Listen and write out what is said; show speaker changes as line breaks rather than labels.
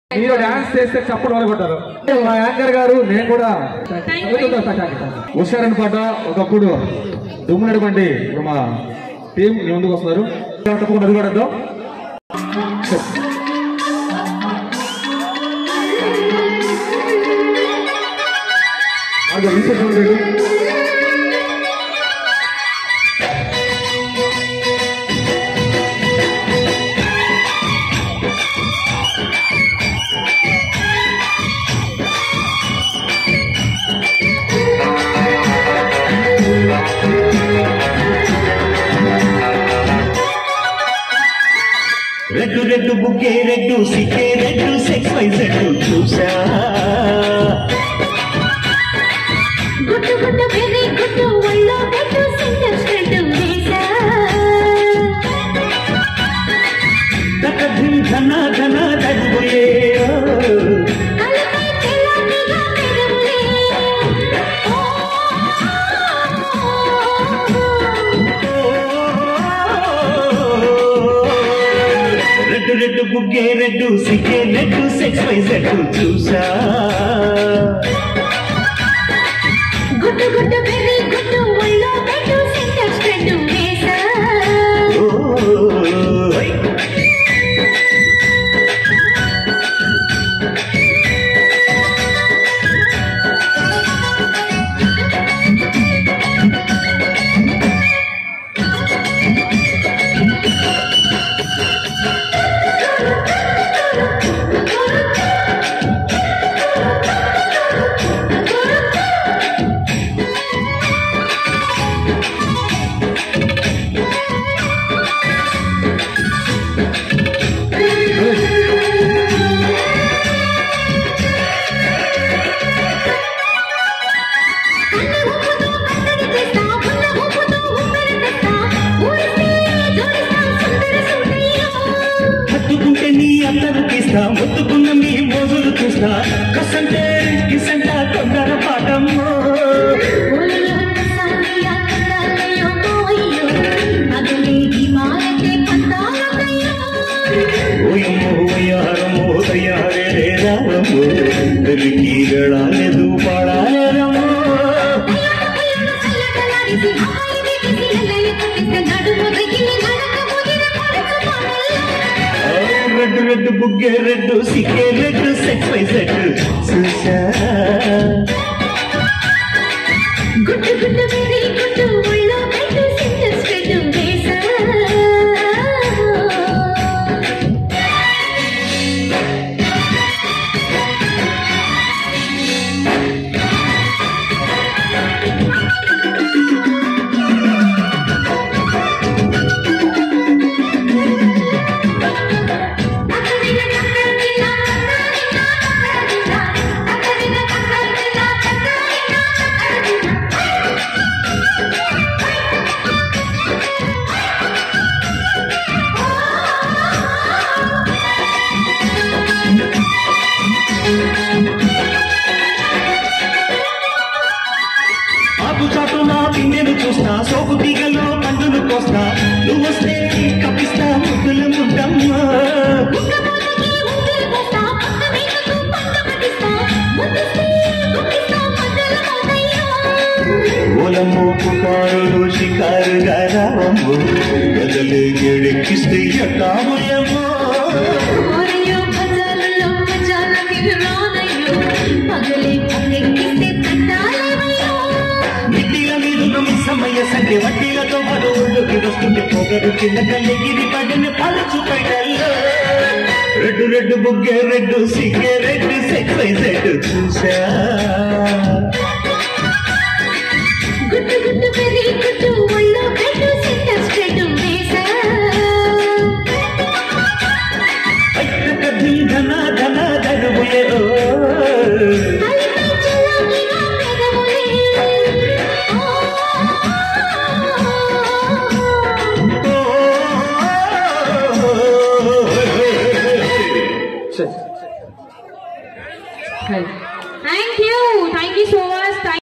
మీరు డాన్స్ చేస్తే చప్పుడు వాళ్ళు కొట్టారు మా యాంకర్ గారు నేను కూడా హుషారని పాట ఒకప్పుడు దుమ్మునటువంటి ఇప్పుడు మా టీం మీ ముందుకు వస్తున్నారు తప్పకుండా అది కూడా వద్దాం. అది రీసెర్చ్ ఉండేది.
రెడ్డు రెడ్డు బుక్కే రెడ్డు సిక్కే రెడ్డు సెక్స్ వై రెడ్డు చూసా
గుట్టు గుట్టు వెర్రి గుట్టు ఒళ్ళో పెట్టు సింగర్ స్టెంట్ వేసా
తక ధిమ్ ధన ధన తడుగులే
కలపై తెల్లటిగా పెరుగులే ఓ
రెడ్డు రెడ్డు బుక్కే రెడ్డు సిక్కే రెడ్డు సెక్స్ వై రెడ్డు చూసా
గుట్టు గుట్టు వెర్రి గుట్టు ఒళ్ళో పెట్టు సింగర్ స్టెంట్ వేసా
ఓయ్.
కన్ను ఊపుతూ కట్టడి చేస్తా ఉన్న ఊపుతూ ఊపిరి తెస్తా ఊరిస్తే జోడిస్తా సుందర సుందరియో
హత్తుకుంటే నీ అందరు తీస్తా ముత్తుకున్న మీ మోజులు చూస్తా కసంటే కిసంట తొందర పాటమ్మో
ఒలిలో సానియా కందాలయో మోయ్యో అగలేగి మారతే పంతాలతయో
ఓయమ్మో ఓయారమ్మో తయారే రావమ్మో దరికి గడాలెదు పాడాలరమ్మో
అయ్యో సల్లగలాడిసి అమ్మాయి వీటిసి లల్లయ్య కట్టిస్తే నడుము రగిలి నడక ముదిర పడకు పాడల్లో
రెడ్డు రెడ్డు బుగ్గే రెడ్డు సిక్కే రెడ్డు సెక్స్ వై సెట్ చూసా
గుట్టు గుట్టు వెర్రి గుట్టు ఒళ్ళో పెట్టు సింగర్ స్టెడ్ వేసా అక్కడిన కక్కడిన కక్కడిన కక్కడిన అక్కడిన కక్కడిన కక్కడిన కక్కడిన
ఆకు చాటు నా పిన్నెను చూస్తా సోకు తీగలో పండును కోస్తా నువ్వు వస్తే కప్పిస్తా ముద్దుల ముద్దమ్మా
ఉక్కబోతకి ఊపిరి పోస్తా పక్క మేకకు పంట పట్టిస్తా ముద్దిస్తే గుప్పిస్తా మధ్యల మోతయ్యో
ఓలమ్మో పుకారులు షికారుగా రావమ్మో గదలు గెడెక్కిస్తే ఎట్టాముయమ్మో
ఓరయ్యో బజారులో బజార్లకి రానయ్యో పగలే పల్లెక్కిస్తే తట్టాలేవయ్యో
మిట్టిల మీద సమయ సంఖ్య వడ్డీలతో మరో ఊళ్ళోకి వస్తుంది పొగరు కింద కల్లెగిరి పడిన పలుచు పైడల్లో రెడ్డు రెడ్డు బుగ్గే రెడ్డు సిగ్గే రెడ్డు సెక్స్ వై సెట్ చూసా